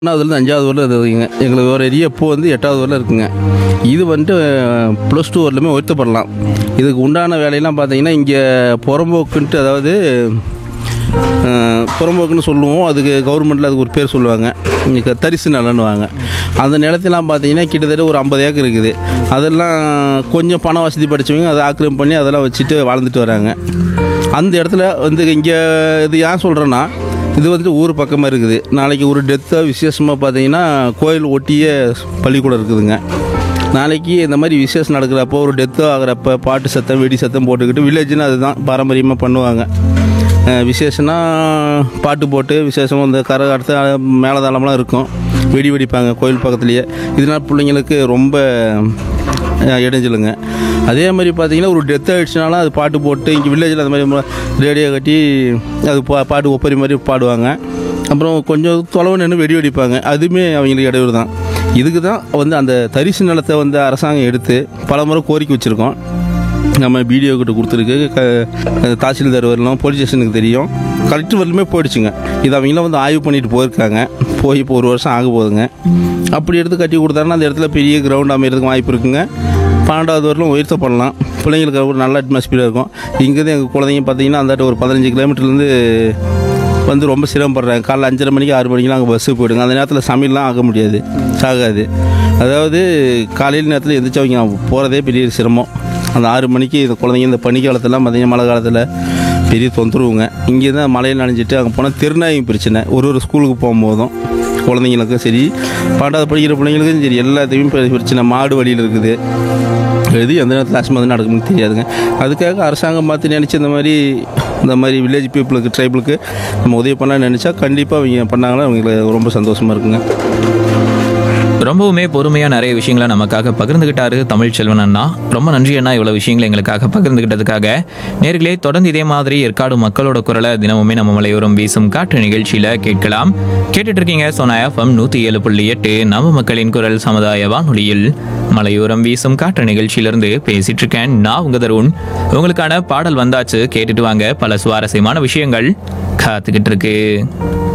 ஒன்றாவதுலேருந்து அஞ்சாவது வரல இருக்குங்க எங்களுக்கு ஒரு ஏரியா இப்போ வந்து எட்டாவது வரல இருக்குங்க இது வந்துட்டு ப்ளஸ் டூ வரலுமே ஒருத்தப்படலாம் இதுக்கு உண்டான வேலையெல்லாம் பார்த்தீங்கன்னா இங்கே புறம்போக்குன்ட்டு அதாவது அஹ், புறம்போக்குன்னு சொல்லுவோம் அதுக்கு கவர்மெண்ட்டில் அதுக்கு ஒரு பேர் சொல்லுவாங்க இங்கே தரிசு நிலன்னுவாங்க அந்த நிலத்தெல்லாம் பார்த்தீங்கன்னா கிட்டத்தட்ட ஒரு ஐம்பது ஏக்கர் இருக்குது அதெல்லாம் கொஞ்சம் பண வசதி படித்தவங்க அதை ஆக்கிரமிப்பு பண்ணி அதெல்லாம் வச்சுட்டு வாழ்ந்துட்டு வராங்க அந்த இடத்துல வந்து இங்கே இது ஏன் சொல்கிறேன்னா இது வந்துட்டு ஊர் பக்கமாக இருக்குது நாளைக்கு ஒரு டெத்தாக விசேஷமாக பார்த்தீங்கன்னா கோயில் ஒட்டிய பள்ளிக்கூடம் இருக்குதுங்க நாளைக்கு இந்த மாதிரி விசேஷம் நடக்கிறப்போ ஒரு டெத்து ஆகிறப்ப பாட்டு சத்தம் வெடி சத்தம் போட்டுக்கிட்டு வில்லேஜ்னு அதுதான் பாரம்பரியமாக பண்ணுவாங்க அஹ் விசேஷம்னா பாட்டு போட்டு விசேஷம் இந்த கரகாட்டத்து மேலதாளம்லாம் இருக்கும் வெடி வெடிப்பாங்க கோயில் பக்கத்துலேயே இதனால் பிள்ளைங்களுக்கு ரொம்ப அஹ் இடைஞ்சலுங்க அதே மாதிரி பார்த்தீங்கன்னா ஒரு டெத் ஆகிடுச்சுனாலும் அது பாட்டு போட்டு இங்கே வில்லேஜில் அந்த மாதிரி ரேடியோ கட்டி அது பா பாட்டு ஒப்பரி மாதிரி பாடுவாங்க அப்புறம் கொஞ்சம் தொலைவு நின்று வெடி வெடிப்பாங்க அதுவுமே அவங்களுக்கு இடையூறு தான் இதுக்கு தான் வந்து அந்த தரிசு நிலத்தை வந்து அரசாங்கம் எடுத்து பல முறை கோரிக்கை வச்சுருக்கோம் நம்ம பிடிஓ கிட்ட கொடுத்துருக்கு க தாசில்தார் வரலாம் போலீஸ் ஸ்டேஷனுக்கு தெரியும் கலெக்டர் வரலுமே போயிடுச்சுங்க இது அவங்களாம் வந்து ஆய்வு பண்ணிட்டு போயிருக்காங்க போய் இப்போ ஒரு வருஷம் ஆக போகுதுங்க அப்படி எடுத்து கட்டி கொடுத்தாருன்னா அந்த இடத்துல பெரிய கிரவுண்ட் அமைகிறதுக்கு வாய்ப்பு இருக்குங்க பன்னெண்டாவது வரலும் உயர்த்த பண்ணலாம் பிள்ளைங்களுக்கு ஒரு நல்ல அட்மாஸ்பியர் இருக்கும் இங்கேருந்து எங்கள் குழந்தைங்க பார்த்தீங்கன்னா அந்த ஒரு பதினஞ்சு கிலோமீட்டர்லேருந்து வந்து ரொம்ப சிரமப்படுறாங்க காலைல அஞ்சரை மணிக்கு ஆறு மணிக்கெலாம் அங்கே பஸ்ஸு போயிடுங்க அந்த நேரத்தில் சமையல்லாம் ஆக முடியாது ஆகாது அதாவது காலையில் நேரத்தில் எந்திரிச்சு அவங்க போகிறதே பெரிய சிரமம் அந்த ஆறு மணிக்கு இந்த குழந்தைங்க இந்த பனிக்காலத்துலாம் பார்த்தீங்கன்னா மழை காலத்தில் பெரிய தொந்தரவுங்க இங்கே தான் மழையில் நனைஞ்சிட்டு அங்கே போனால் திருநாயும் பிரச்சனை ஒரு ஒரு ஸ்கூலுக்கு போகும்போதும் குழந்தைங்களுக்கும் சரி பன்னெண்டாவது படிக்கிற பிள்ளைங்களுக்கும் சரி எல்லாத்தையுமே பெரிய பிரச்சனை மாடு வழியில் இருக்குது எது எந்த நேரத்தில் ஆஸ்மா நடக்கும்னு தெரியாதுங்க அதுக்காக அரசாங்கம் பார்த்து நினச்சி இந்த மாதிரி இந்த மாதிரி வில்லேஜ் பீப்புளுக்கு ட்ரைபிளுக்கு நம்ம உதவி பண்ணலாம்னு நினச்சா கண்டிப்பாக அவங்க பண்ணாங்கன்னா அவங்களுக்கு ரொம்ப சந்தோஷமாக இருக்குங்க ரொம்பவுமே பொறுமையா நிறைய விஷயங்களை நமக்காக பகிர்ந்துகிட்டாரு தமிழ் செல்வன் அண்ணா ரொம்ப நன்றி அண்ணா இவ்வளவு விஷயங்களை எங்களுக்காக பகிர்ந்துகிட்டதுக்காக நேர்களே தொடர்ந்து இதே மாதிரி ஏற்காடு மக்களோட குரலை தினமுமே நம்ம மலையோரம் வீசும் காற்று நிகழ்ச்சியில கேட்கலாம் கேட்டுட்டு இருக்கீங்க சோனா எஃப்எம் நூத்தி ஏழு புள்ளி எட்டு நம்ம மக்களின் குரல் சமுதாய வானொலியில் மலையோரம் வீசும் காற்று நிகழ்ச்சியிலிருந்து பேசிட்டு இருக்கேன் நான் உங்க தருண் உங்களுக்கான பாடல் வந்தாச்சு கேட்டுட்டு வாங்க பல சுவாரஸ்யமான விஷயங்கள் காத்துக்கிட்டு இருக்கு